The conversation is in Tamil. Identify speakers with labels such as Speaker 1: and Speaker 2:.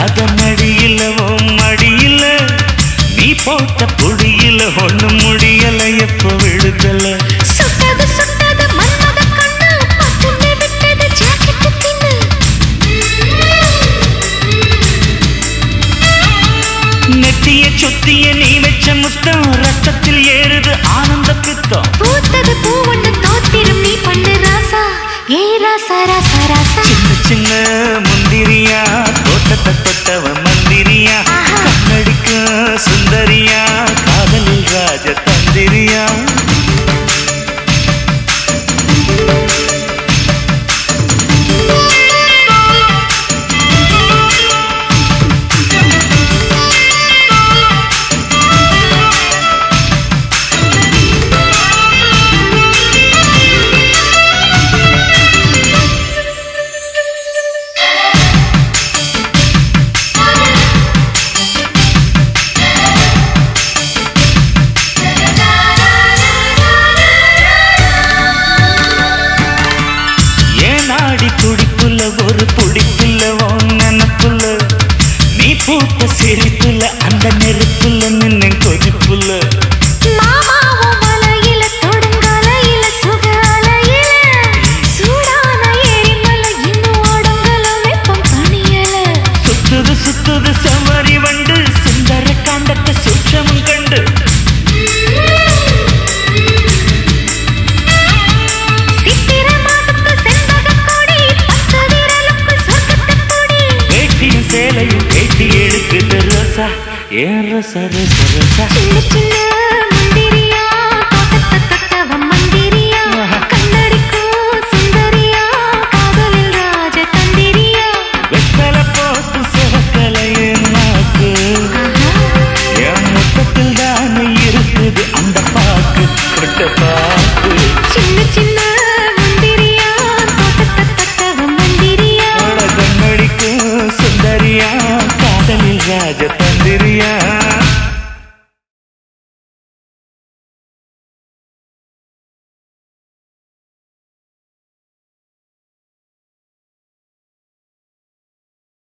Speaker 1: அதன் அடியில உன் மடியில நீ போட்ட புடியில ஒண்ணு முடியல எப்ப விழுதல
Speaker 2: சுட்டது சுட்டது மன்மத கண்ணு பட்டுன்னு விட்டது ஜாக்கெட்டு பின்னு
Speaker 1: நெத்திய சுத்திய நீ வச்ச முத்தம் ரத்தத்தில் ஏறுது ஆனந்த பித்தம்
Speaker 2: பூத்தது பூவொண்டு தோத்திரும் நீ பண்ணு ராசா ஏ ராசா ராசா ராசா
Speaker 1: சின்ன சின்ன முந்திரியா தோட்டத்தை தொட்டவன் மந்திரியா
Speaker 2: ஆஹா.
Speaker 1: கண்ணடிக்க சுந்தரியா காதலில் ராஜ தந்திரியா ஏன் நாடி துடிப்புல ஒரு புடிப்புல உன் நினப்புல நீ பூத்த சிரிப்புல அந்த நெருப்புல நின்ன கொதிப்புல
Speaker 2: மாமாவும் மலையில தொடுங்கலையில சுகலையில சூடான எரிமலை இன்னும் ஓடுங்கல வெப்பம் தணியல
Speaker 1: சுத்துது சுத்துது செவ்வரி வண்டு சுந்தர காண்டத்தை சூட்சமும் கண்டு
Speaker 2: சித்திர மாசத்து செண்பகக் கொடி பத்து விரலுக்குள் சொர்க்கத்துக் கொடி
Speaker 1: வேட்டியும் சேலையும் வேட்டி எடுக்குது ரோசா ஏன் ரோசா ரோசா ரோசா
Speaker 2: சின்ன சின்ன